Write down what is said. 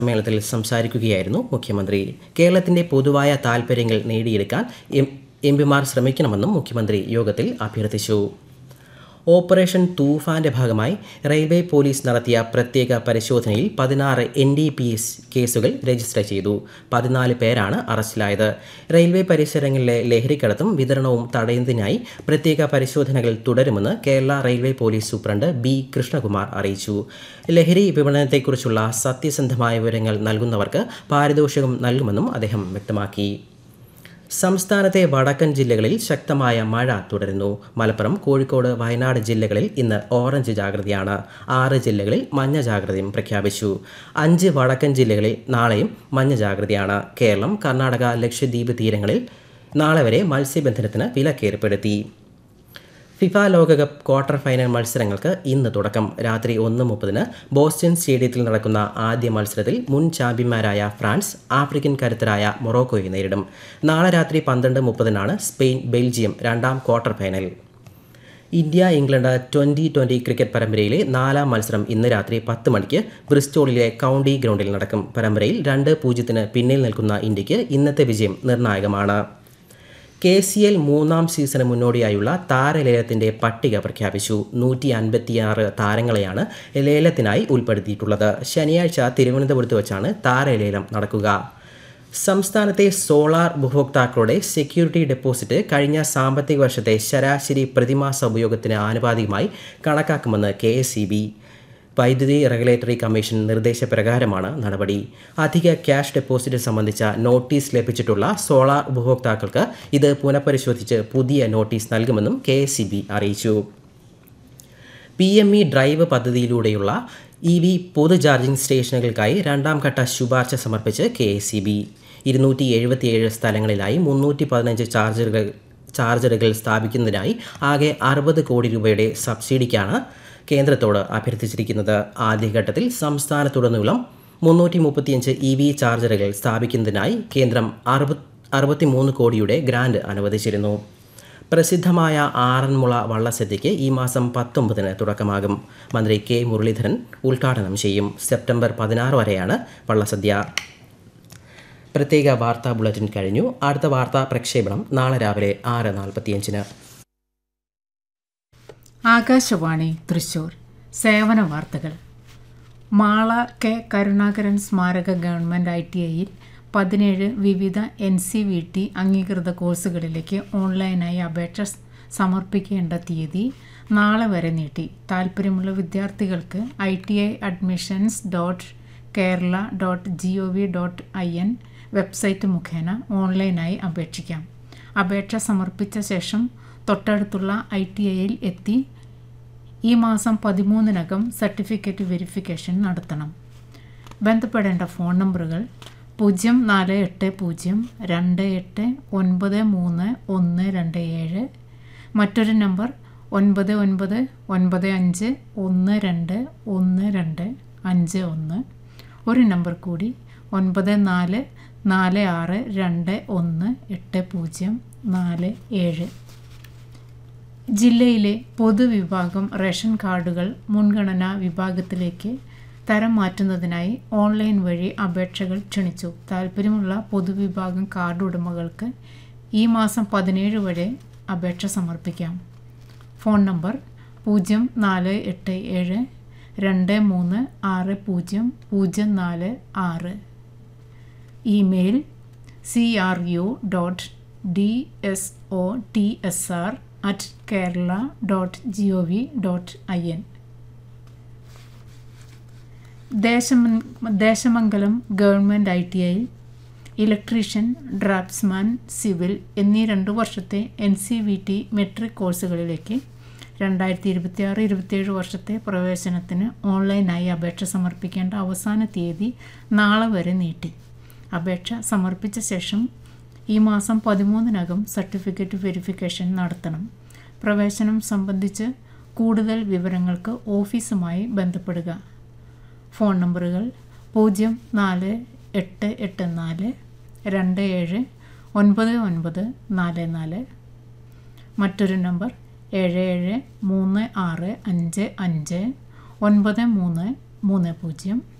സമ്മേളനത്തിൽ സംസാരിക്കുകയായിരുന്നു മുഖ്യമന്ത്രി കേരളത്തിന്റെ പൊതുവായ താൽപ്പര്യങ്ങൾ നേടിയെടുക്കാൻ എം എം പിമാർ ശ്രമിക്കണമെന്നും മുഖ്യമന്ത്രി യോഗത്തിൽ അഭ്യർത്ഥിച്ചു ഓപ്പറേഷൻ തൂഫാന്റെ ഭാഗമായി റെയിൽവേ പോലീസ് നടത്തിയ പ്രത്യേക പരിശോധനയിൽ പതിനാറ് എൻ ഡി പി എസ് കേസുകൾ രജിസ്റ്റർ ചെയ്തു പതിനാല് പേരാണ് അറസ്റ്റിലായത് റെയിൽവേ പരിസരങ്ങളിലെ ലഹരിക്കടത്തും വിതരണവും തടയുന്നതിനായി പ്രത്യേക പരിശോധനകൾ തുടരുമെന്ന് Kerala railway police superintendent B Krishnakumar അറിയിച്ചു ലഹരി വിപണനത്തെക്കുറിച്ചുള്ള സത്യസന്ധമായ വിവരങ്ങൾ നൽകുന്നവർക്ക് പാരിതോഷികം നൽകുമെന്നും അദ്ദേഹം വ്യക്തമാക്കി സംസ്ഥാനത്തെ വടക്കൻ ജില്ലകളിൽ ശക്തമായ മഴ തുടരുന്നു മലപ്പുറം കോഴിക്കോട് വയനാട് ജില്ലകളിൽ ഇന്ന് ഓറഞ്ച് ജാഗ്രതയാണ് ആറ് ജില്ലകളിൽ മഞ്ഞ ജാഗ്രതയും പ്രഖ്യാപിച്ചു അഞ്ച് വടക്കൻ ജില്ലകളിൽ നാളെയും മഞ്ഞ ജാഗ്രതയാണ് കേരളം കർണാടക ലക്ഷദ്വീപ് തീരങ്ങളിൽ നാളെ വരെ മത്സ്യബന്ധനത്തിന് വിലക്കേർപ്പെടുത്തി ഫിഫ ലോകകപ്പ് ക്വാർട്ടർ ഫൈനൽ മത്സരങ്ങൾക്ക് ഇന്ന് തുടക്കം രാത്രി ഒന്ന് മുപ്പതിന് ബോസ്റ്റൺ സ്റ്റേഡിയത്തിൽ നടക്കുന്ന ആദ്യ മത്സരത്തിൽ മുൻ ചാമ്പ്യന്മാരായ ഫ്രാൻസ് ആഫ്രിക്കൻ കരുത്തരായ മൊറോക്കോയെ നേരിടും നാളെ രാത്രി പന്ത്രണ്ട് മുപ്പതിനാണ് സ്പെയിൻ ബെൽജിയം രണ്ടാം quarter final India England twenty twenty cricket പരമ്പരയിലെ നാലാം മത്സരം ഇന്ന് രാത്രി പത്ത് മണിക്ക് ബ്രിസ്റ്റോളിലെ കൗണ്ടി ഗ്രൗണ്ടിൽ നടക്കും പരമ്പരയിൽ രണ്ട് പൂജ്യത്തിന് പിന്നിൽ നിൽക്കുന്ന ഇന്ത്യക്ക് ഇന്നത്തെ വിജയം നിർണായകമാണ് കെ സി എൽ മൂന്നാം സീസണ് മുന്നോടിയായുള്ള താരലേലത്തിന്റെ പട്ടിക പ്രഖ്യാപിച്ചു നൂറ്റി അൻപത്തിയാറ് താരങ്ങളെയാണ് ലേലത്തിനായി ഉൾപ്പെടുത്തിയിട്ടുള്ളത് ശനിയാഴ്ച തിരുവനന്തപുരത്ത് വെച്ചാണ് താരലേലം നടക്കുക സംസ്ഥാനത്തെ സോളാർ ഉപഭോക്താക്കളുടെ സെക്യൂരിറ്റി ഡെപ്പോസിറ്റ് കഴിഞ്ഞ സാമ്പത്തിക വർഷത്തെ ശരാശരി പ്രതിമാസ ഉപയോഗത്തിന് ആനുപാതികമായി കണക്കാക്കുമെന്ന് കെ വൈദ്യുതി റെഗുലേറ്ററി കമ്മീഷൻ നിർദ്ദേശപ്രകാരമാണ് നടപടി അധിക ക്യാഷ് ഡെപ്പോസിറ്റ് സംബന്ധിച്ച നോട്ടീസ് ലഭിച്ചിട്ടുള്ള സോളാർ ഉപഭോക്താക്കൾക്ക് ഇത് പുനഃപരിശോധിച്ച് പുതിയ നോട്ടീസ് നൽകുമെന്നും കെ അറിയിച്ചു പി എം ഇ ഡ്രൈവ് പദ്ധതിയിലൂടെയുള്ള ഇ വി പൊതു ചാർജിംഗ് സ്റ്റേഷനുകൾക്കായി രണ്ടാം ഘട്ട ശുപാർശ സമർപ്പിച്ച് കെ എസ് ഇ ബി ഇരുന്നൂറ്റി എഴുപത്തിയേഴ് സ്ഥലങ്ങളിലായി മുന്നൂറ്റി പതിനഞ്ച് ചാർജറുകൾ ചാർജറുകൾ സ്ഥാപിക്കുന്നതിനായി ആകെ അറുപത് കോടി രൂപയുടെ സബ്സിഡിക്കാണ് കേന്ദ്രത്തോട് അഭ്യർത്ഥിച്ചിരിക്കുന്നത് ആദ്യഘട്ടത്തിൽ സംസ്ഥാനത്തുടനീളം മുന്നൂറ്റി മുപ്പത്തിയഞ്ച് ഇ വി ചാർജറുകൾ സ്ഥാപിക്കുന്നതിനായി കേന്ദ്രം അറുപത് അറുപത്തിമൂന്ന് കോടിയുടെ ഗ്രാന്റ് അനുവദിച്ചിരുന്നു പ്രസിദ്ധമായ ആറന്മുള വള്ളസദ്യയ്ക്ക് ഈ മാസം പത്തൊമ്പതിന് തുടക്കമാകും മന്ത്രി കെ മുരളീധരൻ ഉദ്ഘാടനം ചെയ്യും സെപ്റ്റംബർ പതിനാറ് വരെയാണ് വള്ളസദ്യ പ്രത്യേക വാർത്താ ബുള്ളറ്റിൻ കഴിഞ്ഞു അടുത്ത വാർത്താ പ്രക്ഷേപണം നാളെ രാവിലെ ആറ് നാൽപ്പത്തിയഞ്ചിന് ആകാശവാണി തൃശൂർ സേവന വാർത്തകൾ മാള കെ കരുണാകരൻ സ്മാരക ഗവൺമെൻറ് ഐ ടി ഐയിൽ പതിനേഴ് വിവിധ എൻ സി വി ടി അംഗീകൃത കോഴ്സുകളിലേക്ക് ഓൺലൈനായി അപേക്ഷ സമർപ്പിക്കേണ്ട തീയതി നാളെ വരെ നീട്ടി താൽപ്പര്യമുള്ള വിദ്യാർത്ഥികൾക്ക് I T I admissions dot Kerala dot G O V dot I N website മുഖേന ഓൺലൈനായി അപേക്ഷിക്കാം അപേക്ഷ സമർപ്പിച്ച ശേഷം തൊട്ടടുത്തുള്ള ഐ ടി ഐയിൽ എത്തി ഈ മാസം പതിമൂന്നിനകം സർട്ടിഫിക്കറ്റ് വെരിഫിക്കേഷൻ നടത്തണം ബന്ധപ്പെടേണ്ട ഫോൺ നമ്പറുകൾ പൂജ്യം നാല് എട്ട് പൂജ്യം രണ്ട് എട്ട് ഒൻപത് മൂന്ന് ഒന്ന് രണ്ട് ഏഴ് മറ്റൊരു നമ്പർ ഒൻപത് ഒൻപത് ഒൻപത് അഞ്ച് ഒന്ന് രണ്ട് ഒന്ന് രണ്ട് അഞ്ച് ഒന്ന് ഒരു നമ്പർ കൂടി ഒൻപത് നാല് നാല് ആറ് രണ്ട് ഒന്ന് എട്ട് പൂജ്യം നാല് ഏഴ് ജില്ലയിലെ പൊതുവിഭാഗം റേഷൻ കാർഡുകൾ മുൻഗണനാ വിഭാഗത്തിലേക്ക് തരം മാറ്റുന്നതിനായി ഓൺലൈൻ വഴി അപേക്ഷകൾ ക്ഷണിച്ചു താൽപ്പര്യമുള്ള പൊതുവിഭാഗം കാർഡ് ഉടമകൾക്ക് ഈ മാസം പതിനേഴ് വരെ അപേക്ഷ സമർപ്പിക്കാം ഫോൺ നമ്പർ പൂജ്യം നാല് എട്ട് ഏഴ് രണ്ട് മൂന്ന് ആറ് പൂജ്യം പൂജ്യം നാല് ആറ് email C R U dot D S O T S R at Kerala dot G O V dot I N ദേശമ ദേശമംഗലം ഗവൺമെൻറ് ഐ ടി ഐയിൽ ഇലക്ട്രീഷ്യൻ ഡ്രാഫ്റ്റ്സ്മാൻ സിവിൽ എന്നീ രണ്ടു വർഷത്തെ N C V T metric കോഴ്സുകളിലേക്ക് രണ്ടായിരത്തി ഇരുപത്തിയാറ് ഇരുപത്തിയേഴ് വർഷത്തെ പ്രവേശനത്തിന് ഓൺലൈനായി അപേക്ഷ സമർപ്പിക്കേണ്ട അവസാന തീയതി നാളെ വരെ നീട്ടി അപേക്ഷ സമർപ്പിച്ച ശേഷം ഈ മാസം പതിമൂന്നിനകം സർട്ടിഫിക്കറ്റ് വെരിഫിക്കേഷൻ നടത്തണം പ്രവേശനം സംബന്ധിച്ച് കൂടുതൽ വിവരങ്ങൾക്ക് ഓഫീസുമായി ബന്ധപ്പെടുക ഫോൺ നമ്പറുകൾ പൂജ്യം നാല് എട്ട് എട്ട് നാല് രണ്ട് ഏഴ് ഒൻപത് ഒൻപത് നാല് നാല് മറ്റൊരു നമ്പർ ഏഴ് ഏഴ് മൂന്ന് ആറ് അഞ്ച് അഞ്ച് ഒൻപത് മൂന്ന് മൂന്ന് പൂജ്യം